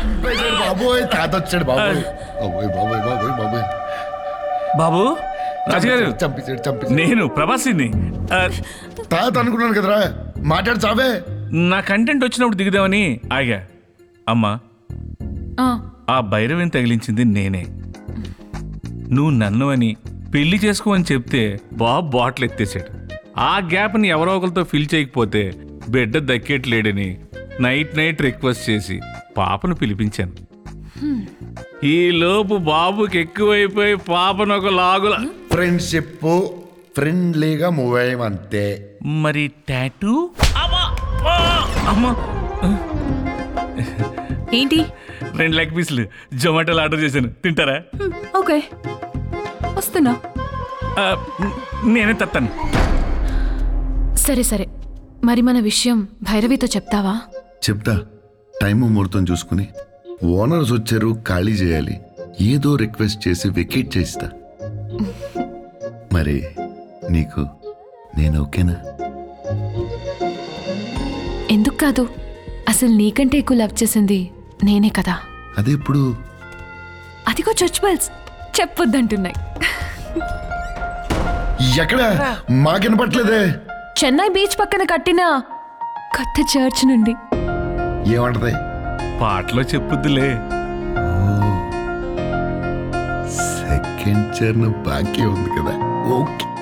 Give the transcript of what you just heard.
చంపేశాడు బాబోయ్ తాత వచ్చాడు బాబోయ్ బాబోయ్ బాబోయ్ బాబోయ్ బాబోయ్ బాబు రాజుగారు చంపేశాడు చంపేశాడు నేను ప్రభాసిని ఆ, తాత అనుకున్నాను కదరా మాట్లాడు చావే నా కంటెంట్ వచ్చినప్పుడు దిగుదామని ఆగా అమ్మా ఆ, ఆ భైరవిని తగిలించింది నేనే నువ్వు నన్ను అని పెళ్లి చేసుకో అని చెప్తే బాబు బాటిల్ ఎత్తేసాడు ఆ గ్యాప్ని ఎవరో ఒకరితో ఫిల్ చేయకపోతే బిడ్డ దక్కేట్లేడని నైట్ నైట్ రిక్వెస్ట్ చేసి పాపను పిలిపించాను ఈ లోపు బాబుకి ఎక్కువైపోయి పాపను ఒక లాగుల ఫ్రెండ్షిప్ ఫ్రెండ్లీగా మూవ్ అయ్యామంతే మరి టాటూ అమ్మా! ఆ! అమ్మా ఏంటి రెండు లెగ్ పీసులు జొమాటోలో ఆర్డర్ చేశాను తింటారా హ్మ్, ఓకే వస్తున్నా ఆ, నేనే తత్తాను సరే సరే మరి మన విషయం భైరవితో చెప్తావా చెప్తా టైం ముహూర్తం చూసుకుని ఓనర్స్ వచ్చారు ఖాళీ చేయాలి ఏదో రిక్వెస్ట్ చేసి వెకేట్ చేస్తా మరి నీకు నేను ఓకేనా ఎందుకు కాదు అసలు నీకంటే ఎక్కువ లవ్ చేసింది నేనే కదా అదే ఇప్పుడు అదిగో చర్చ్ బెల్స్ చెప్పొద్దంటున్నాయి ఎక్కడ మాకినపట్లేదే చెన్నై బీచ్ పక్కన కట్టిన కొత్త చర్చ్ నుండి ఏమంటది పాటలో చెప్పుద్దులే సెకండ్ చరణ్ బాకీ ఉంది కదా ఓకే